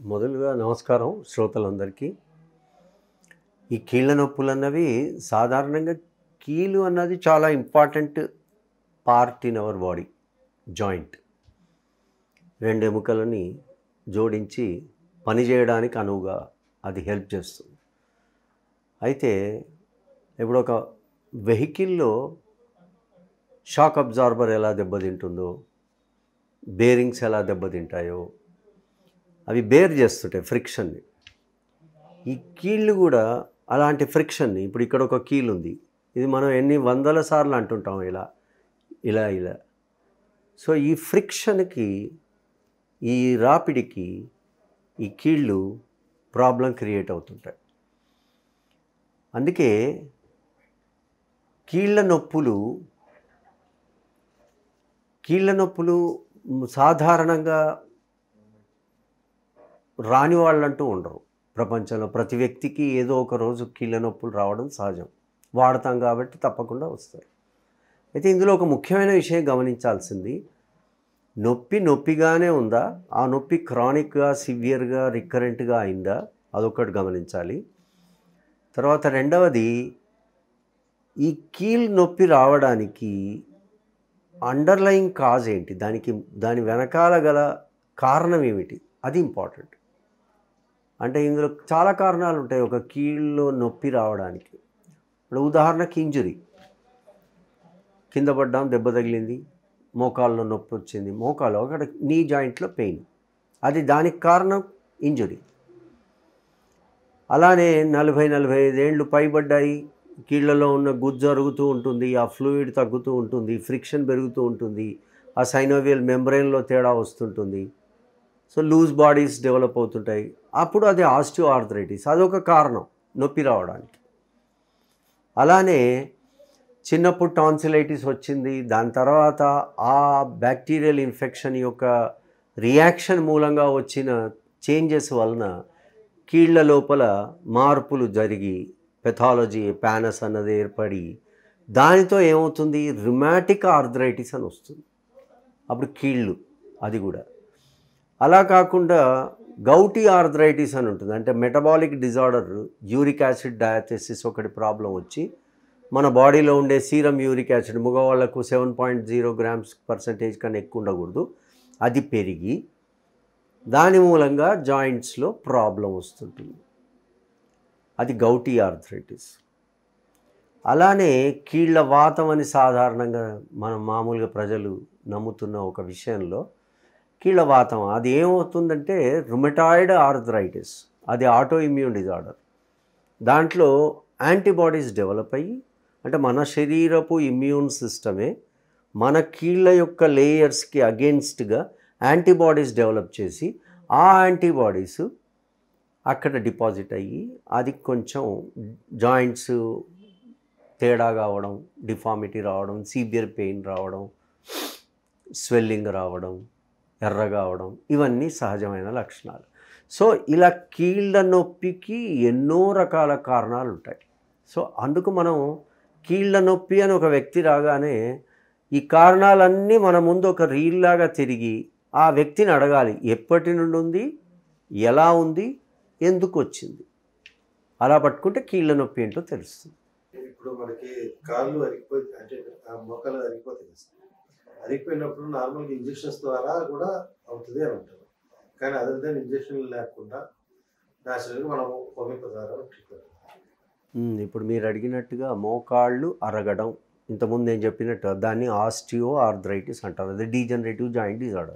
మొదలుగా నమస్కారం శ్రోతలందరికీ ఈ కీళ్ళ నొప్పులు అన్నవి సాధారణంగా కీలు అన్నది చాలా important part in our body joint రెండు ఎముకలని జోడించి పని చేయడానికి అనువుగా అది హెల్ప్ చేస్తుంది అయితే ఇప్పుడు ఒక వెహికల్లో షాక్ అబ్జార్బర్ ఎలా దెబ్బతింటుందో బేరింగ్స్ ఎలా దెబ్బతింటాయో అవి బేర్ చేస్తుంటాయి ఫ్రిక్షన్ని ఈ కీళ్ళు కూడా అలాంటి ఫ్రిక్షన్ని ఇప్పుడు ఇక్కడ ఒక కీలు ఉంది ఇది మనం ఎన్ని వందల సార్లు అంటుంటాం ఇలా ఇలా ఇలా సో ఈ ఫ్రిక్షన్కి ఈ రాపిడికి ఈ కీళ్ళు ప్రాబ్లం క్రియేట్ అవుతుంటాయి అందుకే కీళ్ళ నొప్పులు కీళ్ళ నొప్పులు సాధారణంగా రాని వాళ్ళంటూ ఉండరు ప్రపంచంలో ప్రతి వ్యక్తికి ఏదో ఒక రోజు కీళ్ళ నొప్పులు రావడం సహజం వాడతాం కాబట్టి తప్పకుండా వస్తాయి అయితే ఇందులో ఒక ముఖ్యమైన విషయం గమనించాల్సింది నొప్పి నొప్పిగానే ఉందా ఆ నొప్పి క్రానిక్గా సివియర్గా రికరెంట్గా అయిందా అదొకటి గమనించాలి తర్వాత రెండవది ఈ కీల్ నొప్పి రావడానికి అండర్లయింగ్ కాజ్ ఏంటి దానికి దాని వెనకాల గల కారణం ఏమిటి అది ఇంపార్టెంట్ అంటే ఇందులో చాలా కారణాలు ఉంటాయి ఒక కీళ్ళలో నొప్పి రావడానికి ఇప్పుడు ఉదాహరణకి ఇంజురీ కింద పడ్డాం దెబ్బ తగిలింది మోకాల్లో నొప్పి వచ్చింది మోకాలు అక్కడ నీ జాయింట్లో పెయిన్ అది దానికి కారణం ఇంజురీ అలానే నలభై నలభై ఐదేళ్ళు పైబడ్డాయి కీళ్ళలో ఉన్న గుజ్జు అరుగుతూ ఉంటుంది ఆ ఫ్లూయిడ్ తగ్గుతూ ఉంటుంది ఫ్రిక్షన్ పెరుగుతూ ఉంటుంది ఆ సైనోవియల్ మెంబ్రెయిన్లో తేడా వస్తుంటుంది సో లూజ్ బాడీస్ డెవలప్ అవుతుంటాయి అప్పుడు అది ఆస్టియో ఆర్థరైటిస్ అదొక కారణం నొప్పి రావడానికి అలానే చిన్నప్పుడు టాన్సిలైటిస్ వచ్చింది దాని తర్వాత ఆ బ్యాక్టీరియల్ ఇన్ఫెక్షన్ యొక్క రియాక్షన్ మూలంగా వచ్చిన చేంజెస్ వలన కీళ్ళ లోపల మార్పులు జరిగి పెథాలజీ పానస్ అన్నది ఏర్పడి దానితో ఏమవుతుంది రిమాటిక్ ఆర్థరైటిస్ అని వస్తుంది అప్పుడు కీళ్ళు అది కూడా అలా కాకుండా గౌటీ ఆర్థరైటిస్ అని ఉంటుంది అంటే metabolic disorder uric acid diathesis ఒకటి ప్రాబ్లం వచ్చి మన బాడీలో ఉండే సీరం యూరిక్ యాసిడ్ మగవాళ్లకు seven point zero grams percentage కన్నా ఎక్కువ ఉండకూడదు అది పెరిగి దాని మూలంగా జాయింట్స్లో ప్రాబ్లం వస్తుంటుంది అది గౌటీ ఆర్థరైటిస్ అలానే కీళ్ళ వాతం అని సాధారణంగా మనం మామూలుగా ప్రజలు నమ్ముతున్న ఒక విషయంలో కీళ్ళ వాతం అది ఏమవుతుందంటే రుమటాయిడ్ ఆర్థరైటిస్ అది ఆటో ఇమ్యూన్ డిజార్డర్ దాంట్లో యాంటీబాడీస్ డెవలప్ అయ్యి అంటే మన శరీరపు ఇమ్యూన్ సిస్టమే మన కీళ్ళ యొక్క లేయర్స్కి అగేన్స్ట్గా యాంటీబాడీస్ డెవలప్ చేసి ఆ యాంటీబాడీస్ అక్కడ డిపాజిట్ అయ్యి అది కొంచెం జాయింట్స్ తేడా కావడం డిఫామిటీ రావడం సివియర్ పెయిన్ రావడం స్వెల్లింగ్ రావడం ఎర్రగా అవడం ఇవన్నీ సహజమైన లక్షణాలు సో ఇలా కీళ్ళ నొప్పికి ఎన్నో రకాల కారణాలు ఉంటాయి సో అందుకు మనం కీళ్ళ నొప్పి అని ఒక వ్యక్తి రాగానే ఈ కారణాలన్నీ మన ముందు ఒక రీల్ లాగా తిరిగి ఆ వ్యక్తిని అడగాలి ఎప్పటి నుండి ఉంది ఎలా ఉంది ఎందుకు వచ్చింది అలా పట్టుకుంటే కీళ్ళ నొప్పి ఏంటో తెలుస్తుంది ఇప్పుడు మనకి కాళ్ళు అరిగిపోయి అంటే ఆ మొక్కలు అరిగిపోతాయి కదా సార్. అరిగిపోయినప్పుడు నార్మల్గా ఇంజెక్షన్స్ ద్వారా కూడా అవుతుంది అని అంటారు కానీ అదర్ దాన్ ఇంజెక్షన్ లేకుండా న్యాచురల్గా మనం హోమియోపతి ద్వారా ట్రీట్మెంట్ ఉమ్, ఇప్పుడు మీరు అడిగినట్టుగా మోకాళ్ళు అరగడం ఇంతకుముందు నేను చెప్పినట్టు దాన్ని ఆస్టియో ఆర్థరైటిస్ అంటారు అది డీజనరేటివ్ జాయింట్ డిజార్డర్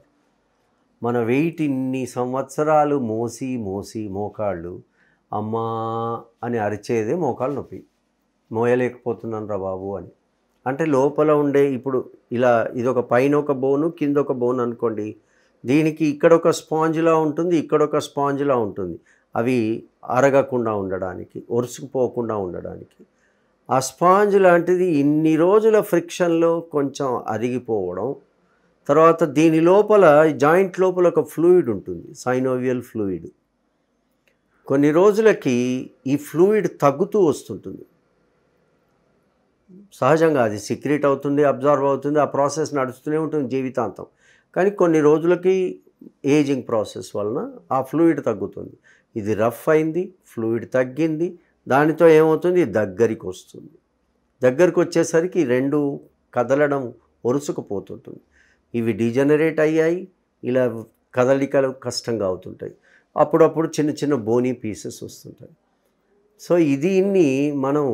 మన వెయిట్ ఇన్ని సంవత్సరాలు మోసి మోసి మోకాళ్ళు అమ్మా అని అరిచేదే మోకాళ్ళు నొప్పి మోయలేకపోతున్నాను రా బాబు అని అంటే లోపల ఉండే ఇప్పుడు ఇలా ఇదొక పైన ఒక బోను కింద ఒక బోన్ అనుకోండి దీనికి ఇక్కడ ఒక స్పాంజ్లా ఉంటుంది ఇక్కడ ఒక స్పాంజ్లా ఉంటుంది అవి అరగకుండా ఉండడానికి ఒరుసుకుపోకుండా ఉండడానికి ఆ స్పాంజ్ లాంటిది ఇన్ని రోజుల ఫ్రిక్షన్లో కొంచెం అరిగిపోవడం తర్వాత దీని లోపల జాయింట్ లోపల ఒక ఫ్లూయిడ్ ఉంటుంది సైనోవియల్ ఫ్లూయిడ్ కొన్ని రోజులకి ఈ ఫ్లూయిడ్ తగ్గుతూ వస్తుంటుంది సహజంగా అది సీక్రెట్ అవుతుంది అబ్జర్వ్ అవుతుంది ఆ ప్రాసెస్ నడుస్తూనే ఉంటుంది జీవితాంతం కానీ కొన్ని రోజులకి ఏజింగ్ ప్రాసెస్ వలన ఆ ఫ్లూయిడ్ తగ్గుతుంది ఇది రఫ్ అయింది ఫ్లూయిడ్ తగ్గింది దానితో ఏమవుతుంది దగ్గరికి వస్తుంది దగ్గరికి వచ్చేసరికి ఈ రెండు కదలడం ఒరుసుకుపోతుంటుంది ఇవి డిజనరేట్ అయ్యాయి ఇలా కదలికలు కష్టంగా అవుతుంటాయి అప్పుడప్పుడు చిన్న చిన్న బోనీ పీసెస్ వస్తుంటాయి సో ఇది ఇన్ని మనం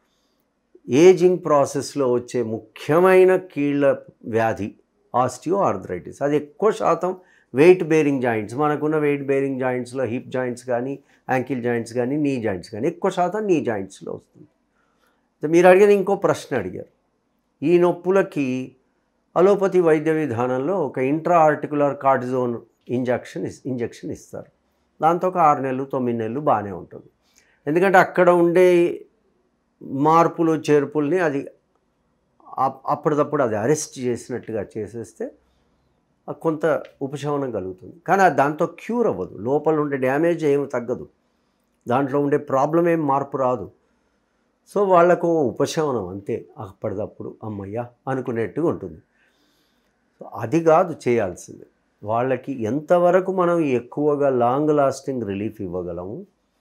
ఏజింగ్ ప్రాసెస్లో వచ్చే ముఖ్యమైన కీళ్ళ వ్యాధి ఆస్టియో ఆర్థరైటిస్ అది ఎక్కువ శాతం వెయిట్ బేరింగ్ జాయింట్స్ మనకున్న వెయిట్ బేరింగ్ జాయింట్స్లో హిప్ జాయింట్స్ కానీ యాంకిల్ జాయింట్స్ కానీ నీ జాయింట్స్ కానీ ఎక్కువ శాతం నీ జాయింట్స్లో వస్తుంది సో మీరు అడిగిన ఇంకో ప్రశ్న అడిగారు ఈ నొప్పులకి అలోపతి వైద్య విధానంలో ఒక ఇంట్రా ఆర్టికులర్ కార్టిజోన్ ఇంజక్షన్ ఇస్ ఇంజక్షన్ ఇస్తారు దాంతో ఒక ఆరు నెలలు తొమ్మిది నెలలు బాగానే ఉంటుంది ఎందుకంటే అక్కడ ఉండే మార్పులు చేర్పుల్ని అది అప్- అప్పటిదప్పుడు అది అరెస్ట్ చేసినట్టుగా చేసేస్తే ఆ కొంత ఉపశమనం కలుగుతుంది కానీ అది దాంతో క్యూర్ అవ్వదు లోపల ఉండే డ్యామేజ్ ఏమి తగ్గదు దాంట్లో ఉండే ప్రాబ్లం ఏం మార్పు రాదు సో వాళ్ళకు ఉపశమనం అంతే అప్పటిదప్పుడు అమ్మయ్య అనుకునేట్టుగా ఉంటుంది సో అది కాదు చేయాల్సింది వాళ్ళకి ఎంతవరకు మనం ఎక్కువగా లాంగ్ లాస్టింగ్ రిలీఫ్ ఇవ్వగలము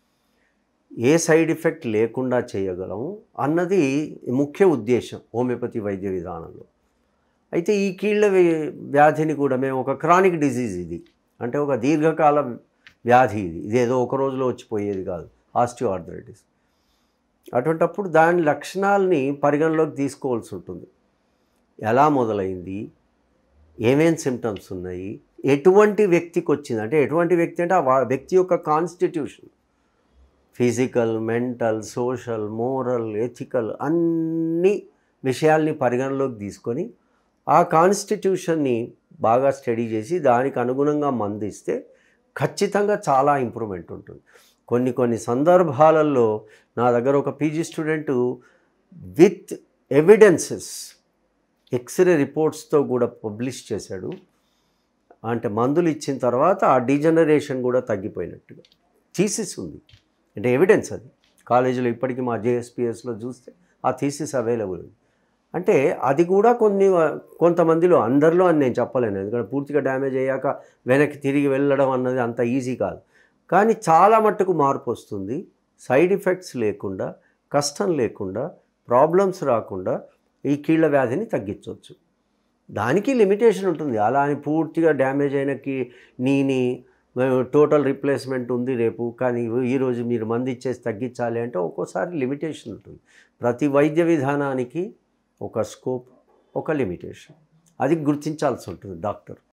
ఏ సైడ్ ఎఫెక్ట్ లేకుండా చేయగలము అన్నది ముఖ్య ఉద్దేశం హోమియోపతి వైద్య విధానంలో అయితే ఈ కీళ్ళ వ్య- వ్యాధిని కూడా మేము ఒక క్రానిక్ డిజీజ్ ఇది అంటే ఒక దీర్ఘకాల వ్యాధి ఇది ఇదేదో ఒక రోజులో వచ్చిపోయేది కాదు ఆస్టియోఆర్థరైటిస్ అటువంటప్పుడు దాని లక్షణాలని పరిగణలోకి తీసుకోవాల్సి ఉంటుంది ఎలా మొదలైంది ఏమేం సిమ్టమ్స్ ఉన్నాయి ఎటువంటి వ్యక్తికి వచ్చింది అంటే ఎటువంటి వ్యక్తి అంటే ఆ వా- వ్యక్తి యొక్క constitution physical mental social moral ethical అన్ని విషయాల్ని పరిగణలోకి తీసుకొని ఆ కాన్స్టిట్యూషన్ని బాగా స్టడీ చేసి దానికి అనుగుణంగా మందిస్తే ఖచ్చితంగా చాలా ఇంప్రూవ్మెంట్ ఉంటుంది కొన్ని కొన్ని సందర్భాలలో నా దగ్గర ఒక PG student with evidences x-ray రిపోర్ట్స్తో కూడా పబ్లిష్ చేశాడు అంటే మందులు ఇచ్చిన తర్వాత ఆ డీజనరేషన్ కూడా తగ్గిపోయినట్టుగా థీసిస్ ఉంది అంటే ఎవిడెన్స్ అది కాలేజీలో ఇప్పటికీ మా జేఎస్పిఎస్లో చూస్తే ఆ థీసిస్ అవైలబుల్ ఉంది అంటే అది కూడా కొన్ని కొంతమందిలో అందరిలో అని నేను చెప్పలేను ఎందుకంటే పూర్తిగా డ్యామేజ్ అయ్యాక వెనక్కి తిరిగి వెళ్ళడం అన్నది అంత ఈజీ కాదు కానీ చాలా మట్టుకు మార్పు వస్తుంది సైడ్ ఎఫెక్ట్స్ లేకుండా కష్టం లేకుండా ప్రాబ్లమ్స్ రాకుండా ఈ కీళ్ళ వ్యాధిని తగ్గించవచ్చు దానికి లిమిటేషన్ ఉంటుంది అలా అని పూర్తిగా డ్యామేజ్ అయిన కీ నీని టోటల్ రీప్లేస్మెంట్ ఉంది రేపు కానీ ఈరోజు మీరు మంది ఇచ్చేసి తగ్గించాలి అంటే ఒక్కోసారి లిమిటేషన్ ఉంటుంది ప్రతి వైద్య విధానానికి ఒక స్కోప్ ఒక లిమిటేషన్ అది గుర్తించాల్సి ఉంటుంది డాక్టర్